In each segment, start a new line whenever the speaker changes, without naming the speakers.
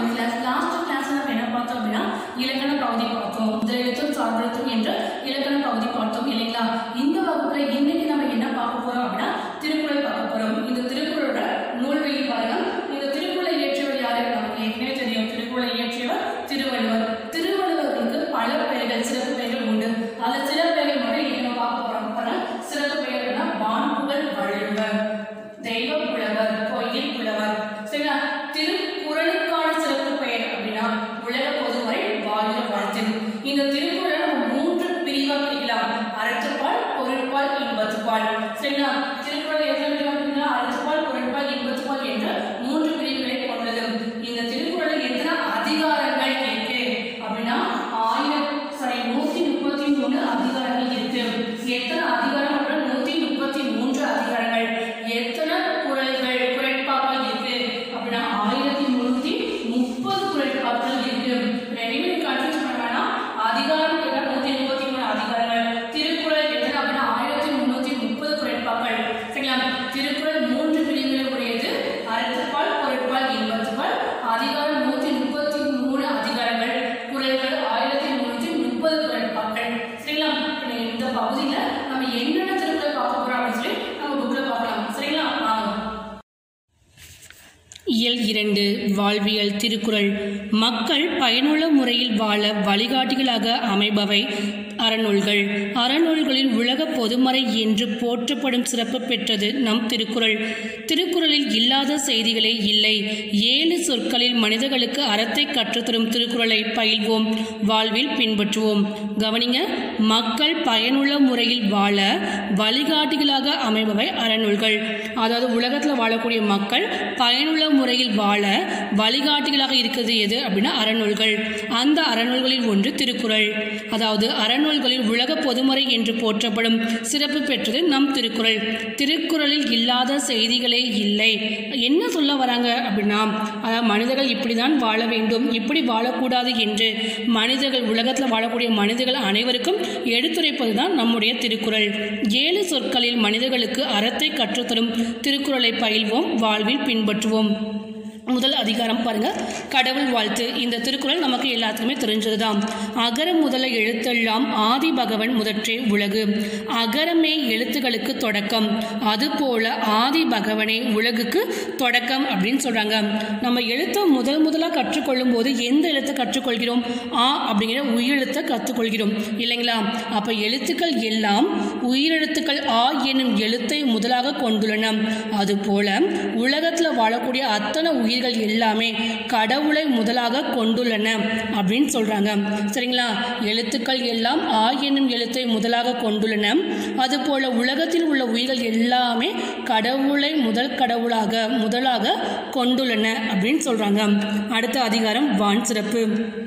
கவனி class last class நம்ம என்ன பார்த்தோம் அப்படின்னா இலக்கண பகுதி பார்த்தோம் முதலெழுத்தும் சார்பெழுத்தும் என்ற இலக்கண பகுதி பார்த்தோம் இல்லைங்களா இந்த வகுப்புல இன்னைக்கு நம்ம என்ன பார்க்க போறோம் அப்படின்னா திருக்குறள் பார்க்க போறோம் இந்த திருக்குறளோட நூல்வெளி பாருங்க இந்த திருக்குறளை இயற்றியவர் யாரு நமக்கு ஏற்கனவே தெரியும் திருக்குறளை இயற்றியவர் திருவள்ளுவர் திருவள்ளுவருக்கு பல பெயர்கள் சிறப்பு பெயர்கள் உண்டு அந்த சில பெயர்கள் மட்டும் இன்னைக்கு நம்ம பார்க்க போறோம் பாருங்க சிறப்பு பெயர்கள்னா வான்புகழ் வள்ளுவர் தெய்வ புலவர் கோயில் புலவர் சரிங்களா திருக்குறளுக்கான சிறப்பு பெயர் அப்படின்னா உலக பொதுமறை வாழ்க வாழ்த்து இந்த திருக்குறளை நம்ம மூன்று பிரிவா பிரிக்கலாம் அறத்துப்பால் பொருட்பால் இன்பத்துப்பால் சரிங்களா திருக்குறள் எத்தனை பிரிவா பிரிக்கலாம் அறத்துப்பால் பொருட்பால் இன்பத்துப்பால் என்ற மூன்று பிரிவுகளை கொண்டது இந்த திருக்குறளில் எத்தனை அதிகாரங்கள் இருக்கு அப்படின்னா ஆயிரம் சாரி நூத்தி முப்பத்தி மூணு அதிகாரங்கள் இருக்கு எத்தனை அதிகாரம் அப்படின்னா நூத்தி முப்பத்தி மூன்று அதிகாரங்கள் எத்தனை குறள்கள் குறைப்பாக்கள் இருக்கு அப்படின்னா ஆயிரத்தி முன்னூத்தி முப்பது குறைப்பாக்கள் இருக்கு ரெண்டுமே கன்ஃபியூஸ் பண்ண வேணாம் அதிகாரம் கேட்டா நூத்தி முப்பத்தி மூணு அதிகாரங்கள் திருக்குறள் எத்தனை அப்படின்னா ஆயிரத்தி முன்னூத்தி முப்பது குறைப்பாக்கள் சரிங்களா திருக்குறள் மூன்று பிரிவுகளை உடையது அறத்துப்பால் பொருட்பால் இன்பத்துப்பால் அதிகாரம் நூத்தி முப்பத்தி மூணு அதிகாரங்கள் குறள்கள் ஆயிரத்தி முன்னூத்தி முப்பது குறைப்பாக்கள் சரிங்களா இப்ப இந்த பகுதியில நம்ம என்னென்ன திருக்குறள் பார்க்க போறோம் அப்படின்னு சொல்லி நம்ம புக்ல பார்க்கலாம் சரிங்களா வாங்க
இயல் இரண்டு வாழ்வியல் திருக்குறள் மக்கள் பயனுள்ள முறையில் வாழ வழிகாட்டிகளாக அமைபவை அறநூல்கள் அறநூல்களில் உலக பொதுமறை என்று போற்றப்படும் சிறப்பு பெற்றது நம் திருக்குறள் திருக்குறளில் இல்லாத செய்திகளே இல்லை ஏழு சொற்களில் மனிதர்களுக்கு அறத்தை கற்றுத்தரும் திருக்குறளை பயில்வோம் வாழ்வில் பின்பற்றுவோம் கவனிங்க மக்கள் பயனுள்ள முறையில் வாழ வழிகாட்டிகளாக அமைபவை அறநூல்கள் அதாவது உலகத்தில் வாழக்கூடிய மக்கள் பயனுள்ள முறையில் வாழ வழிகாட்டிகளாக இருக்கிறது எது அப்படின்னா அறநூல்கள் அந்த அறநூல்களில் ஒன்று திருக்குறள் அதாவது அறநூல்களில் உலக பொதுமறை என்று போற்றப்படும் சிறப்பு பெற்றது நம் திருக்குறள் திருக்குறளில் இல்லாத செய்திகளே இல்லை என்ன சொல்ல வராங்க அப்படின்னா அதாவது மனிதர்கள் இப்படிதான் வாழ வேண்டும் இப்படி வாழக்கூடாது என்று மனிதர்கள் உலகத்தில் வாழக்கூடிய மனிதர்கள் அனைவருக்கும் எடுத்துரைப்பது தான் நம்முடைய திருக்குறள் ஏழு சொற்களில் மனிதர்களுக்கு அறத்தை கற்றுத்தரும் திருக்குறளை பயில்வோம் வாழ்வில் பின்பற்றுவோம் முதல் அதிகாரம் பாருங்க கடவுள் வாழ்த்து இந்த திருக்குறள் நமக்கு எல்லாத்துக்குமே தெரிஞ்சதுதான் அகர முதல எழுத்தெல்லாம் ஆதி பகவன் முதற்றே உலகு அகரமே எழுத்துகளுக்கு தொடக்கம் அதுபோல ஆதி பகவனே உலகுக்கு தொடக்கம் அப்படின்னு சொல்றாங்க நம்ம எழுத்தை முதல் முதலாக கற்றுக்கொள்ளும் போது எந்த எழுத்தை கற்றுக்கொள்கிறோம் ஆ அப்படிங்கிற உயிரெழுத்தை கற்றுக்கொள்கிறோம் இல்லைங்களா அப்ப எழுத்துக்கள் எல்லாம் உயிரெழுத்துக்கள் ஆ என்னும் எழுத்தை முதலாக கொண்டுள்ளன அதுபோல உலகத்தில் வாழக்கூடிய அத்தனை உயிர்கள் எல்லாமே கடவுளை முதலாக கொண்டுள்ளன அப்படின்னு சொல்றாங்க சரிங்களா எழுத்துக்கள் எல்லாம் ஆ என்னும் எழுத்தை முதலாக கொண்டுள்ளன அதுபோல உலகத்தில் உள்ள உயிர்கள் எல்லாமே கடவுளை முதல் கடவுளாக முதலாக கொண்டுள்ளன அப்படின்னு சொல்றாங்க அடுத்த அதிகாரம் வான் சிறப்பு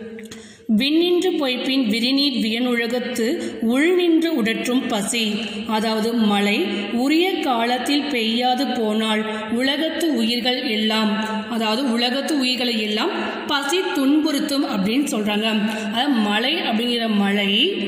விண்ணின்று பொய்ப்பின் விரிநீர் வியனுலகத்து உள்நின்று உடற்றும் பசி அதாவது மழை உரிய காலத்தில் பெய்யாது போனால் உலகத்து உயிர்கள் எல்லாம் அதாவது உலகத்து உயிர்களை எல்லாம் பசி துன்புறுத்தும் அப்படின்னு சொல்றாங்க அதாவது மழை அப்படிங்கிற மழை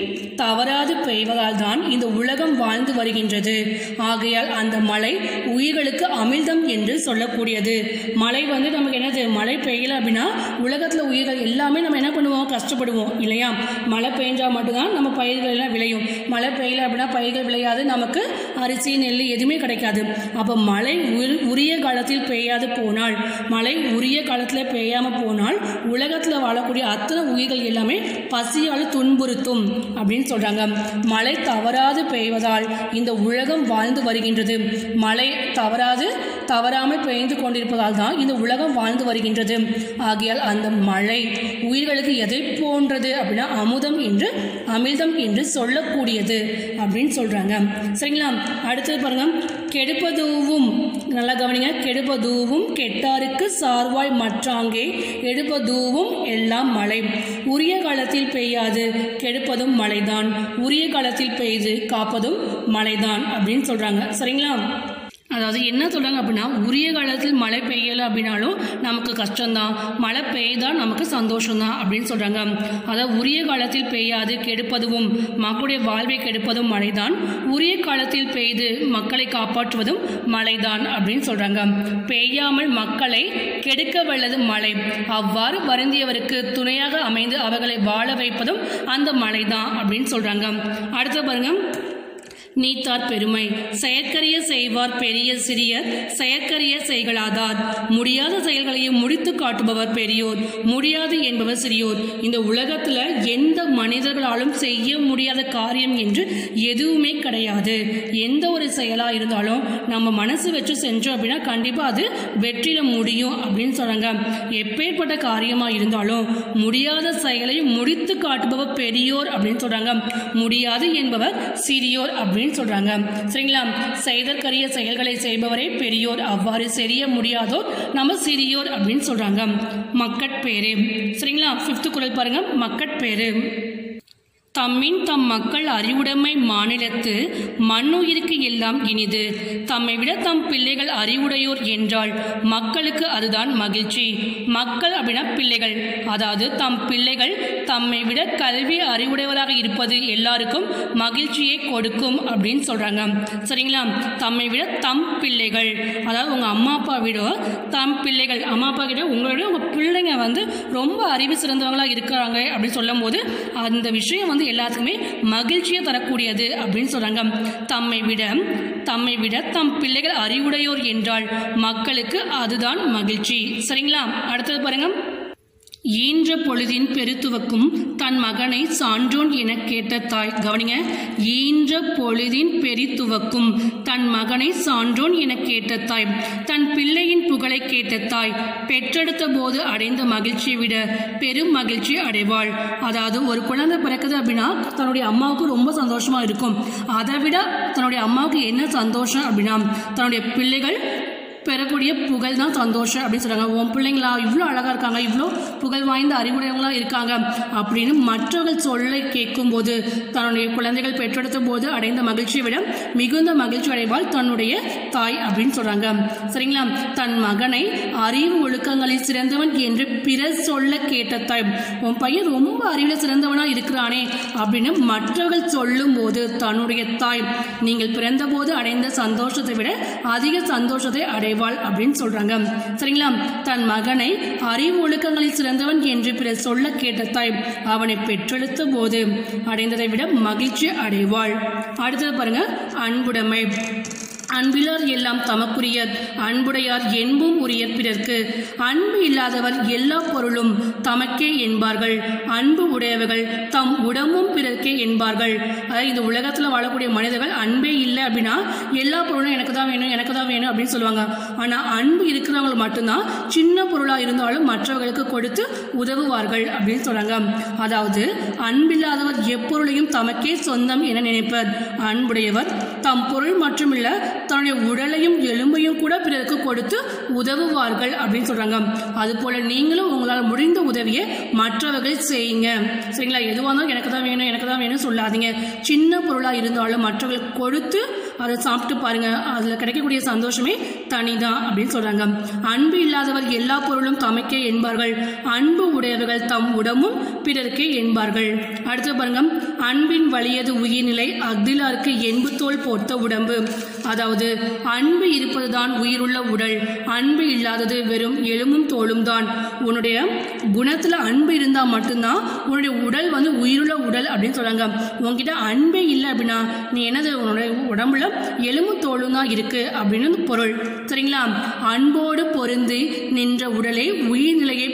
தவறாது பெய்வதால் தான் இந்த உலகம் வாழ்ந்து வருகின்றது ஆகையால் அந்த மழை உயிர்களுக்கு அமிழ்தம் என்று சொல்லக்கூடியது மழை வந்து நமக்கு என்னது மழை பெய்யல அப்படின்னா உலகத்தில் உயிர்கள் எல்லாமே நம்ம என்ன பண்ணுவோம் கஷ்டப்படுவோம் இல்லையா மழை பெய்ஞ்சா மட்டும்தான் நம்ம பயிர்கள் எல்லாம் விளையும் மழை பெய்யல அப்படின்னா பயிர்கள் விளையாது நமக்கு அரிசி நெல் எதுவுமே கிடைக்காது அப்போ மழை உரி- உரிய காலத்தில் பெய்யாது போனால் மழை உரிய காலத்தில் பெய்யாமல் போனால் உலகத்தில் வாழக்கூடிய அத்தனை உயிர்கள் எல்லாமே பசியால் துன்புறுத்தும் அப்படின்னு சொல்றாங்க மழை தவறாது பெய்வதால் இந்த உலகம் வாழ்ந்து வருகின்றது மழை தவறாது தவறாமல் பெய்து கொண்டிருப்பதால் தான் இந்த உலகம் வாழ்ந்து வருகின்றது ஆகையால் அந்த மழை உயிர்களுக்கு எதை போன்றது அப்படின்னா அமுதம் என்று அமிர்தம் என்று சொல்லக்கூடியது அப்படின்னு சொல்றாங்க சரிங்களா அடுத்தது பாருங்க கெடுப்பதூவும் நல்லா கவனிங்க கெடுப்பதூவும் கெட்டாருக்கு சார்வாய் மற்றாங்கே எடுப்பதூவும் எல்லாம் மழை உரிய காலத்தில் பெய்யாது கெடுப்பதும் மழைதான் உரிய காலத்தில் பெய்து காப்பதும் மழைதான் அப்படின்னு சொல்றாங்க சரிங்களா அதாவது என்ன சொல்கிறாங்க அப்படின்னா உரிய காலத்தில் மழை பெய்யலை அப்படின்னாலும் நமக்கு கஷ்டம்தான் மழை பெய்தால் நமக்கு சந்தோஷம்தான் அப்படின்னு சொல்கிறாங்க அதாவது உரிய காலத்தில் பெய்யாது கெடுப்பதும் மக்களுடைய வாழ்வை கெடுப்பதும் மழைதான் உரிய காலத்தில் பெய்து மக்களை காப்பாற்றுவதும் மழைதான் அப்படின்னு சொல்கிறாங்க பெய்யாமல் மக்களை கெடுக்க வல்லது மழை அவ்வாறு வருந்தியவருக்கு துணையாக அமைந்து அவர்களை வாழ வைப்பதும் அந்த மழைதான் அப்படின்னு சொல்கிறாங்க அடுத்து பாருங்க நீத்தார் பெருமை செயற்கரிய செய்வார் பெரிய சிறியர் செயற்கரிய செய்களாதார் முடியாத செயல்களையும் முடித்து காட்டுபவர் பெரியோர் முடியாது என்பவர் சிறியோர் இந்த உலகத்தில் எந்த மனிதர்களாலும் செய்ய முடியாத காரியம் என்று எதுவுமே கிடையாது எந்த ஒரு செயலாக இருந்தாலும் நம்ம மனசு வச்சு செஞ்சோம் அப்படின்னா கண்டிப்பாக அது வெற்றியில முடியும் அப்படின்னு சொல்கிறாங்க எப்பேற்பட்ட காரியமாக இருந்தாலும் முடியாத செயலை முடித்து காட்டுபவர் பெரியோர் அப்படின்னு சொல்கிறாங்க முடியாது என்பவர் சிறியோர் அப்படின்னு சொல்றாங்க சரிங்களா செய்தற்கரிய செயல்களை செய்பவரே பெரியோர் அவ்வாறு செய்ய முடியாதோர் நம்ம சிறியோர் அப்படின்னு சொல்றாங்க மக்கட்பேரு சரிங்களா ஃபிஃப்த் குரல் பாருங்க மக்கட்பேரு தம்மின் தம் மக்கள் அறிவுடைமை மாநிலத்து மண்ணுயிருக்கு எல்லாம் இனிது தம்மை விட தம் பிள்ளைகள் அறிவுடையோர் என்றால் மக்களுக்கு அதுதான் மகிழ்ச்சி மக்கள் அப்படின்னா பிள்ளைகள் அதாவது தம் பிள்ளைகள் தம்மை விட கல்வி அறிவுடையவராக இருப்பது எல்லாருக்கும் மகிழ்ச்சியை கொடுக்கும் அப்படின்னு சொல்றாங்க சரிங்களா தம்மை விட தம் பிள்ளைகள் அதாவது உங்க அம்மா அப்பா விட தம் பிள்ளைகள் அம்மா அப்பா கிட்ட உங்களோட உங்க பிள்ளைங்க வந்து ரொம்ப அறிவு சிறந்தவங்களா இருக்கிறாங்க அப்படின்னு சொல்லும் போது அந்த விஷயம் வந்து எல்லாத்துக்குமே மகிழ்ச்சியை தரக்கூடியது அப்படின்னு சொல்றாங்க தம்மை விட தம்மை விட தம் பிள்ளைகள் அறிவுடையோர் என்றால் மக்களுக்கு அதுதான் மகிழ்ச்சி சரிங்களா அடுத்தது பாருங்க ஈன்ற பொழுதின் பெருத்துவக்கும் தன் மகனை சான்றோன் என கேட்ட தாய் கவனிங்க ஈன்ற பொழுதின் பெரித்துவக்கும் தன் மகனை சான்றோன் என கேட்ட தாய் தன் பிள்ளையின் புகழை கேட்ட தாய் பெற்றெடுத்த போது அடைந்த மகிழ்ச்சியை விட பெரும் மகிழ்ச்சி அடைவாள் அதாவது ஒரு குழந்தை பிறக்குது அப்படின்னா தன்னுடைய அம்மாவுக்கு ரொம்ப சந்தோஷமா இருக்கும் அதை விட தன்னுடைய அம்மாவுக்கு என்ன சந்தோஷம் அப்படின்னா தன்னுடைய பிள்ளைகள் பெறக்கூடிய புகழ் தான் சந்தோஷம் அப்படின்னு சொல்றாங்க உன் பிள்ளைங்களா இவ்வளோ அழகா இருக்காங்க இவ்வளோ புகழ் வாய்ந்த அறிவுடையவங்களா இருக்காங்க அப்படின்னு மற்றவர்கள் சொல்லை கேட்கும்போது தன்னுடைய குழந்தைகள் பெற்றெடுத்த போது அடைந்த மகிழ்ச்சியை விட மிகுந்த மகிழ்ச்சி அடைவாள் தன்னுடைய தாய் அப்படின்னு சொல்றாங்க சரிங்களா தன் மகனை அறிவு ஒழுக்கங்களில் சிறந்தவன் என்று பிறர் சொல்ல கேட்ட தாய் உன் பையன் ரொம்ப அறிவில் சிறந்தவனா இருக்கிறானே அப்படின்னு மற்றவர்கள் சொல்லும் போது தன்னுடைய தாய் நீங்கள் பிறந்தபோது அடைந்த சந்தோஷத்தை விட அதிக சந்தோஷத்தை அடைவாள் அப்படின்னு சொல்றாங்க சரிங்களா தன் மகனை அறிவு ஒழுக்கங்களில் சிறந்தவன் என்று பிறர் சொல்ல கேட்ட தாய் அவனை பெற்றெடுத்த போது அடைந்ததை விட மகிழ்ச்சி அடைவாள் அடுத்தது பாருங்க அன்புடைமை அன்பிலார் எல்லாம் தமக்குரியர் அன்புடையார் என்பும் உரியர் பிறர்க்கு அன்பு இல்லாதவர் எல்லா பொருளும் தமக்கே என்பார்கள் அன்பு உடையவர்கள் தம் உடம்பும் பிறர்க்கே என்பார்கள் அதாவது இந்த உலகத்தில் வாழக்கூடிய மனிதர்கள் அன்பே இல்லை அப்படின்னா எல்லா பொருளும் எனக்கு தான் வேணும் எனக்கு தான் வேணும் அப்படின்னு சொல்லுவாங்க ஆனால் அன்பு இருக்கிறவங்க மட்டும்தான் சின்ன பொருளாக இருந்தாலும் மற்றவர்களுக்கு கொடுத்து உதவுவார்கள் அப்படின்னு சொல்றாங்க அதாவது அன்பில்லாதவர் எப்பொருளையும் தமக்கே சொந்தம் என நினைப்பர் அன்புடையவர் தம் பொருள் மட்டுமில்ல தன்னுடைய உடலையும் எலும்பையும் கூட பிறருக்கு கொடுத்து உதவுவார்கள் அப்படின்னு சொல்றாங்க அது போல நீங்களும் உங்களால் முடிந்த உதவியை மற்றவர்கள் செய்யுங்க சரிங்களா எதுவாக இருந்தாலும் எனக்கு தான் வேணும் எனக்கு தான் வேணும் சொல்லாதீங்க சின்ன பொருளாக இருந்தாலும் மற்றவர்களுக்கு கொடுத்து அதை சாப்பிட்டு பாருங்க அதில் கிடைக்கக்கூடிய சந்தோஷமே தனிதான் அப்படின்னு சொல்றாங்க அன்பு இல்லாதவர் எல்லா பொருளும் தமக்கே என்பார்கள் அன்பு உடையவர்கள் தம் உடம்பும் பிறருக்கே என்பார்கள் அடுத்து பாருங்க அன்பின் வலியது உயிர்நிலை அக்திலாருக்கு என்பு தோல் போர்த்த உடம்பு அதாவது அன்பு இருப்பதுதான் உயிருள்ள உடல் அன்பு இல்லாதது வெறும் எலும்பும் தோலும் தான் உன்னுடைய குணத்துல அன்பு இருந்தா மட்டும்தான் உன்னுடைய உடல் வந்து உயிருள்ள உடல் அப்படின்னு சொல்றாங்க உன்கிட்ட அன்பே இல்லை அப்படின்னா நீ என்னது உன்னுடைய உடம்புல எலும்பு தோலும் தான் இருக்கு அப்படின்னு பொருள் சரிங்களா அன்போடு பொருந்தி நின்ற உடலே உயிர்நிலையை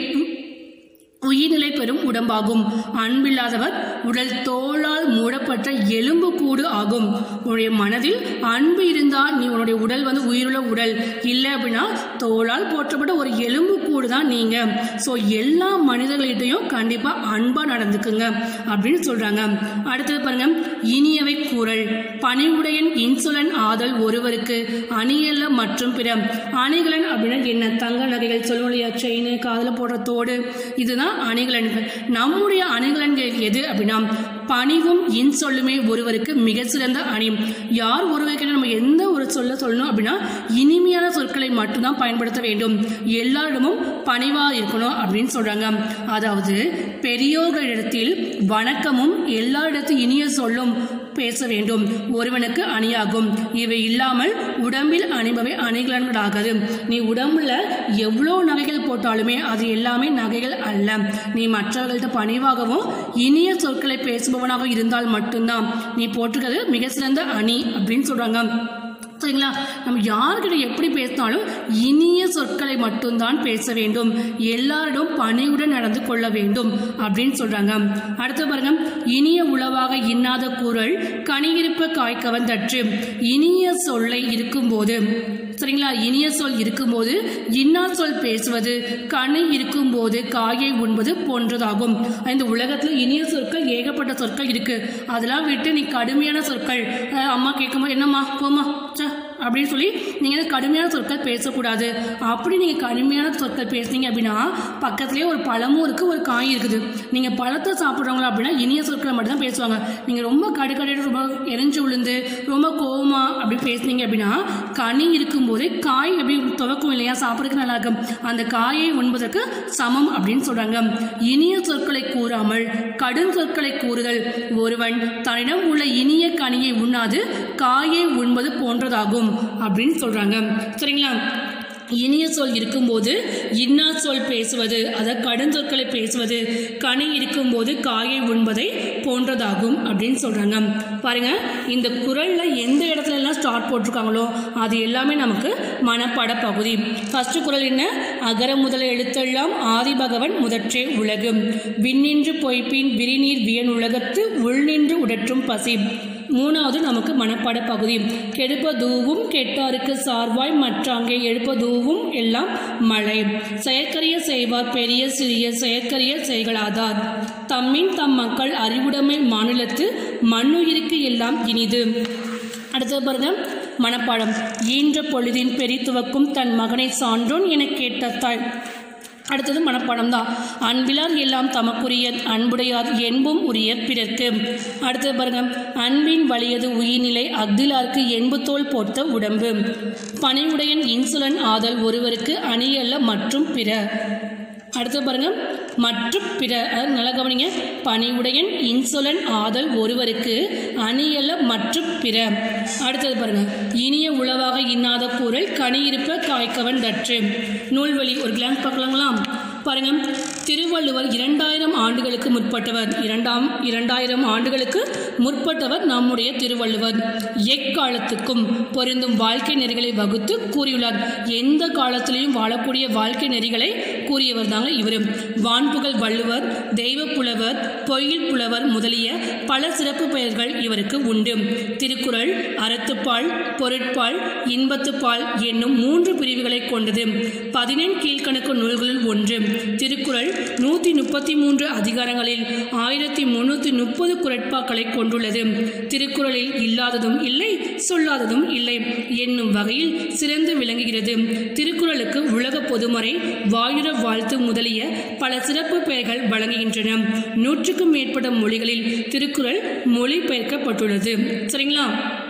உயிர்நிலை பெறும் உடம்பாகும் அன்பில்லாதவர் உடல் தோளால் மூடப்பட்ட எலும்பு கூடு ஆகும் உன்னுடைய மனதில் அன்பு இருந்தால் நீ உன்னுடைய உடல் வந்து உயிருள்ள உடல் இல்லை அப்படின்னா தோளால் போற்றப்பட்ட ஒரு எலும்பு கூடு தான் நீங்க ஸோ எல்லா மனிதர்களிட்டையும் கண்டிப்பா அன்பா நடந்துக்குங்க அப்படின்னு சொல்றாங்க அடுத்தது பாருங்க இனியவை கூறல் பணிவுடையன் இன்சுலன் ஆதல் ஒருவருக்கு அணியல்ல மற்றும் பிற அணிகலன் அப்படின்னா என்ன தங்க நகைகள் சொல்லுவோம் இல்லையா செயின் காதில் போடுற தோடு இதுதான் அணிகலன்கள் நம்முடைய அணிகலன்கள் எது அப்படின்னா பணிவும் இன்சொல்லுமே ஒருவருக்கு மிக சிறந்த அணி யார் ஒருவருக்கு நம்ம எந்த ஒரு சொல்ல சொல்லணும் அப்படின்னா இனிமையான சொற்களை மட்டும்தான் பயன்படுத்த வேண்டும் எல்லாரிடமும் பணிவா இருக்கணும் அப்படின்னு சொல்றாங்க அதாவது பெரியோர்களிடத்தில் வணக்கமும் எல்லாரிடத்தில் இனிய சொல்லும் பேச வேண்டும் ஒருவனுக்கு அணியாகும் இவை இல்லாமல் உடம்பில் அணிபவை அணிகலன்களாகாது நீ உடம்புல எவ்வளோ நகைகள் போட்டாலுமே அது எல்லாமே நகைகள் அல்ல நீ மற்றவர்கள்ட்ட பணிவாகவும் இனிய சொற்களை பேசுபவனாக இருந்தால் மட்டும்தான் நீ போட்டிருக்கிறது மிக சிறந்த அணி அப்படின்னு சொல்றாங்க சரிங்களா நம்ம யார்கிட்ட எப்படி பேசினாலும் இனிய சொற்களை மட்டும்தான் பேச வேண்டும் எல்லாரிடம் பணிவுடன் நடந்து கொள்ள வேண்டும் அப்படின்னு சொல்றாங்க அடுத்து பாருங்க இனிய உளவாக இன்னாத கூறல் கனியிருப்ப காய்க்கவன் தற்று இனிய சொல்லை இருக்கும்போது சரிங்களா இனிய சொல் இருக்கும்போது இன்னா சொல் பேசுவது கனி இருக்கும்போது காயை உண்பது போன்றதாகும் இந்த உலகத்தில் இனிய சொற்கள் ஏகப்பட்ட சொற்கள் இருக்கு அதெல்லாம் விட்டு நீ கடுமையான சொற்கள் அஹ் அம்மா கேட்கும்போது என்னம்மா போம்மா ச அப்படின்னு சொல்லி நீங்கள் வந்து கடுமையான சொற்கள் பேசக்கூடாது அப்படி நீங்கள் கடுமையான சொற்கள் பேசுனீங்க அப்படின்னா பக்கத்துலேயே ஒரு பழமும் இருக்குது ஒரு காய் இருக்குது நீங்கள் பழத்தை சாப்பிட்றவங்களா அப்படின்னா இனிய சொற்களை மட்டும் தான் பேசுவாங்க நீங்கள் ரொம்ப கடுக்கடையில் ரொம்ப எரிஞ்சு விழுந்து ரொம்ப கோவமா அப்படி பேசுனீங்க அப்படின்னா கனி இருக்கும்போது காய் அப்படி துவக்கும் இல்லையா சாப்பிட்றதுக்கு நல்லா இருக்கும் அந்த காயை உண்பதற்கு சமம் அப்படின்னு சொல்கிறாங்க இனிய சொற்களை கூறாமல் கடும் சொற்களை கூறுதல் ஒருவன் தன்னிடம் உள்ள இனிய கனியை உண்ணாது காயை உண்பது போன்றதாகும் அப்படின்னு சொல்றாங்க சரிங்களா இனிய சொல் இருக்கும்போது இன்னா சொல் பேசுவது அதை கடுஞ்சொற்களை பேசுவது கனி இருக்கும்போது காயை உண்பதை போன்றதாகும் அப்படின்னு சொல்றாங்க பாருங்க இந்த குரல்ல எந்த இடத்துல எல்லாம் ஸ்டார்ட் போட்டிருக்காங்களோ அது எல்லாமே நமக்கு மனப்பாட பகுதி ஃபர்ஸ்ட் குரல் என்ன அகர முதல எழுத்தெல்லாம் ஆதி பகவன் முதற்றே உலகு விண்ணின்று பொய்ப்பின் விரிநீர் வியன் உலகத்து உள்நின்று உடற்றும் பசி மூணாவது நமக்கு மனப்பாட பகுதி கெடுப்ப தூவும் கெட்டாருக்கு சார்வாய் மற்றாங்கே எழுப்ப தூவும் எல்லாம் மழை செயற்கரிய செய்வார் பெரிய சிறிய செயற்கரிய செய்களாதார் தம்மின் தம் மக்கள் அறிவுடைமை மாநிலத்து மண்ணுயிருக்கு எல்லாம் இனிது அடுத்தது பாருங்க மனப்பாடம் ஈன்ற பொழுதின் பெரித்துவக்கும் தன் மகனை சான்றோன் என கேட்ட தாய் அடுத்தது மனப்பாடம் தான் அன்பிலார் எல்லாம் தமக்குரிய அன்புடையார் என்பும் உரிய பிறர்க்கு அடுத்தது பாருங்க அன்பின் வலியது உயிர்நிலை அக்திலார்க்கு என்பு தோல் போர்த்த உடம்பு பணிவுடையன் இன்சுலன் ஆதல் ஒருவருக்கு அணியல்ல மற்றும் பிற அடுத்து பாருங்க மற்றும் பிற அதாவது நல்லா கவனிங்க பணிவுடையன் இன்சுலன் ஆதல் ஒருவருக்கு அணியல்ல மற்றும் பிற அடுத்தது பாருங்க இனிய உளவாக இன்னாத கூறல் கனியிருப்ப காய்க்கவன் தற்று நூல்வழி ஒரு கிளான்ஸ் பார்க்கலாங்களா பாருங்க திருவள்ளுவர் இரண்டாயிரம் ஆண்டுகளுக்கு முற்பட்டவர் இரண்டாம் இரண்டாயிரம் ஆண்டுகளுக்கு முற்பட்டவர் நம்முடைய திருவள்ளுவர் எக்காலத்துக்கும் பொருந்தும் வாழ்க்கை நெறிகளை வகுத்து கூறியுள்ளார் எந்த காலத்திலையும் வாழக்கூடிய வாழ்க்கை நெறிகளை கூறியவர் தாங்க இவர் வான்புகழ் வள்ளுவர் தெய்வ புலவர் பொய்யில் புலவர் முதலிய பல சிறப்பு பெயர்கள் இவருக்கு உண்டு திருக்குறள் அறத்துப்பால் பொருட்பால் இன்பத்துப்பால் என்னும் மூன்று பிரிவுகளை கொண்டது பதினெண் கீழ்கணக்கு நூல்களில் ஒன்று திருக்குறள் நூற்றி முப்பத்தி மூன்று அதிகாரங்களில் ஆயிரத்தி முன்னூற்றி முப்பது குரட்பாக்களை கொண்டுள்ளது திருக்குறளில் இல்லாததும் இல்லை சொல்லாததும் இல்லை என்னும் வகையில் சிறந்து விளங்குகிறது திருக்குறளுக்கு உலக பொதுமறை வாயுர வாழ்த்து முதலிய பல சிறப்பு பெயர்கள் வழங்குகின்றன நூற்றுக்கும் மேற்பட்ட மொழிகளில் திருக்குறள் மொழிபெயர்க்கப்பட்டுள்ளது சரிங்களா